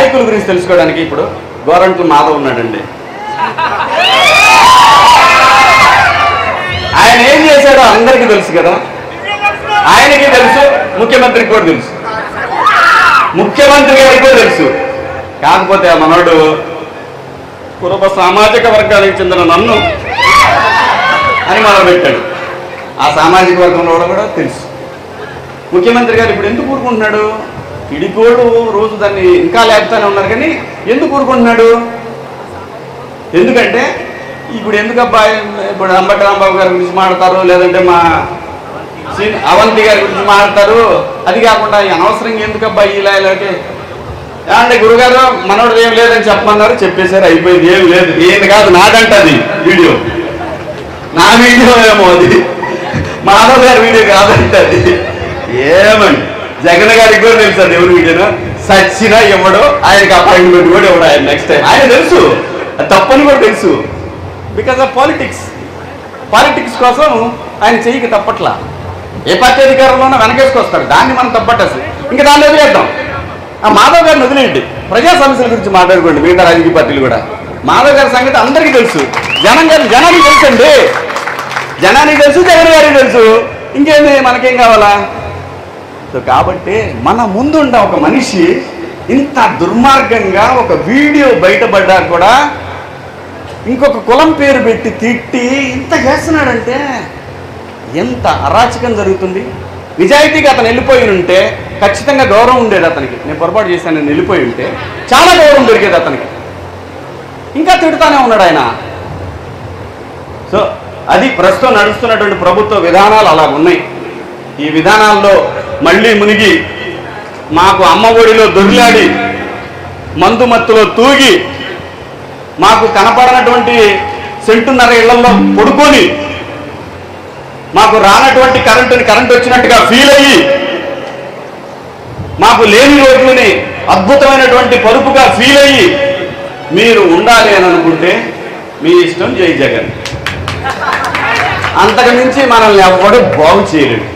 నాయకుల గురించి తెలుసుకోవడానికి ఇప్పుడు గోరంట్ల మాధవ్ ఉన్నాడండి ఆయన ఏం చేశాడో అందరికీ తెలుసు కదా ఆయనకి తెలుసు ముఖ్యమంత్రికి కూడా తెలుసు ముఖ్యమంత్రి గారికి కూడా తెలుసు కాకపోతే ఆ మనోడు కుటుంబ సామాజిక వర్గానికి చెందిన నన్ను అని మొదలుపెట్టాడు ఆ సామాజిక వర్గంలో కూడా తెలుసు ముఖ్యమంత్రి గారు ఇప్పుడు ఎందుకు ఊరుకుంటున్నాడు పిడికోడు రోజు దాన్ని ఇంకా లేపుతానే ఉన్నారు కానీ ఎందుకు ఊరుకుంటున్నాడు ఎందుకంటే ఇప్పుడు ఎందుకు అబ్బాయి ఇప్పుడు అంబటి రాంబాబు గారి గురించి మాడతారు లేదంటే మా శ్రీ- అవంతి గారి గురించి మాడతారు అది కాకుండా ఈ అనవసరంగా ఎందుకు అబ్బాయి ఇలా ఇలాంటి అంటే గురుగారు మనోడు ఏం లేదని చెప్పమన్నారు చెప్పేశారు అయిపోయింది ఏం లేదు ఏంది కాదు నాదంటది వీడియో నా వీడియో ఏమో అది మాధవ్ గారి వీడియో కాదంట అది ఏమండి జగన్ గారికి కూడా తెలుసు అది ఎవరి వీడియోనో సచ్చినా ఇవ్వడు ఆయనకి అపాయింట్మెంట్ కూడా ఇవ్వడు ఆయన నెక్స్ట్ టైం ఆయన తెలుసు అది తప్పని కూడా తెలుసు బికాస్ ఆఫ్ పాలిటిక్స్ పాలిటిక్స్ కోసం ఆయన చెయ్యికి తప్పట్లా ఏ పార్టీ అధికారంలో ఉన్నా వెనకేసుకొస్తారు దాన్ని మనం తప్పట్టేసి ఇంకా దాన్ని వదిలేద్దాం ఆ మాధవ్ గారిని వదిలేయండి ప్రజా సమస్యల గురించి మాట్లాడుకోండి మిగతా రాజకీయ పార్టీలు కూడా మాధవ్ గారి సంగతి అందరికీ తెలుసు జనం గారి జనానికి తెలుసండి జనానికి తెలుసు జగన్ గారికి తెలుసు ఇంకేంది మనకేం కావాలా సో కాబట్టి మన ముందుండ ఒక మనిషి ఇంత దుర్మార్గంగా ఒక వీడియో బయటపడ్డా కూడా ఇంకొక కులం పేరు పెట్టి తిట్టి ఇంత చేస్తున్నాడంటే ఎంత అరాచకం జరుగుతుంది నిజాయితీగా అతను వెళ్ళిపోయి ఉంటే ఖచ్చితంగా గౌరవం ఉండేది అతనికి నేను పొరపాటు చేశాను నేను వెళ్ళిపోయి ఉంటే చాలా గౌరవం దొరికేది అతనికి ఇంకా తిడుతానే ఉన్నాడు ఆయన సో అది ప్రస్తుతం నడుస్తున్నటువంటి ప్రభుత్వ విధానాలు అలా ఉన్నాయి ఈ విధానాల్లో మళ్ళీ మునిగి మాకు అమ్మ ఒడిలో దొరిలాడి మందు మత్తులో తూగి మాకు కనపడనటువంటి సెంటున్నర ఇళ్లలో పడుకొని మాకు రానటువంటి కరెంటుని కరెంట్ వచ్చినట్టుగా ఫీల్ అయ్యి మాకు లేని రోడ్లని అద్భుతమైనటువంటి పరుపుగా ఫీల్ అయ్యి మీరు ఉండాలి అని అనుకుంటే మీ ఇష్టం జై జగన్ అంతకు మించి మనల్ని ఎవ్వడు బాగు చేయలేడు